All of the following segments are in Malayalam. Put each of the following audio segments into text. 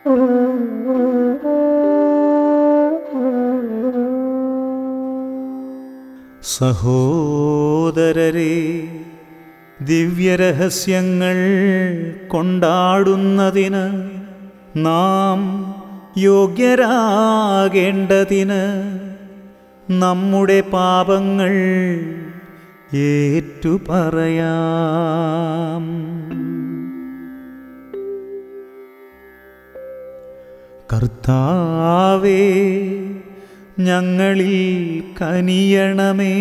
സഹോദരരെ ദിവ്യരഹസ്യങ്ങൾ കൊണ്ടാടുന്നതിന് നാം യോഗ്യരാകേണ്ടതിന് നമ്മുടെ പാപങ്ങൾ ഏറ്റുപറയാം കർത്താവേ ഞങ്ങളിൽ കനിയണമേ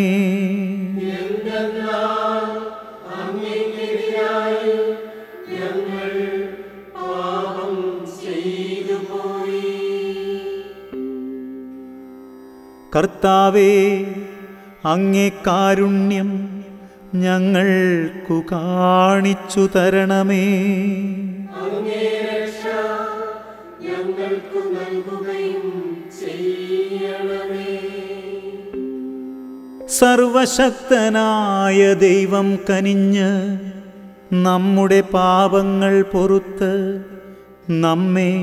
കർത്താവേ അങ്ങേ കാരുണ്യം ഞങ്ങൾക്കു കാണിച്ചു തരണമേ ഞങ്ങൾക്കു നൽകുകയും ചെയ്യണമേ സർവശക്തനായ ദൈവം കനിഞ്ഞ് നമ്മുടെ പാപങ്ങൾ പൊറുത്ത് നമ്മെ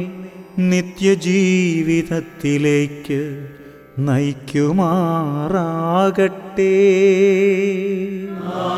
നിത്യജീവിതത്തിലേക്ക് നയിക്കുമാറാകട്ടെ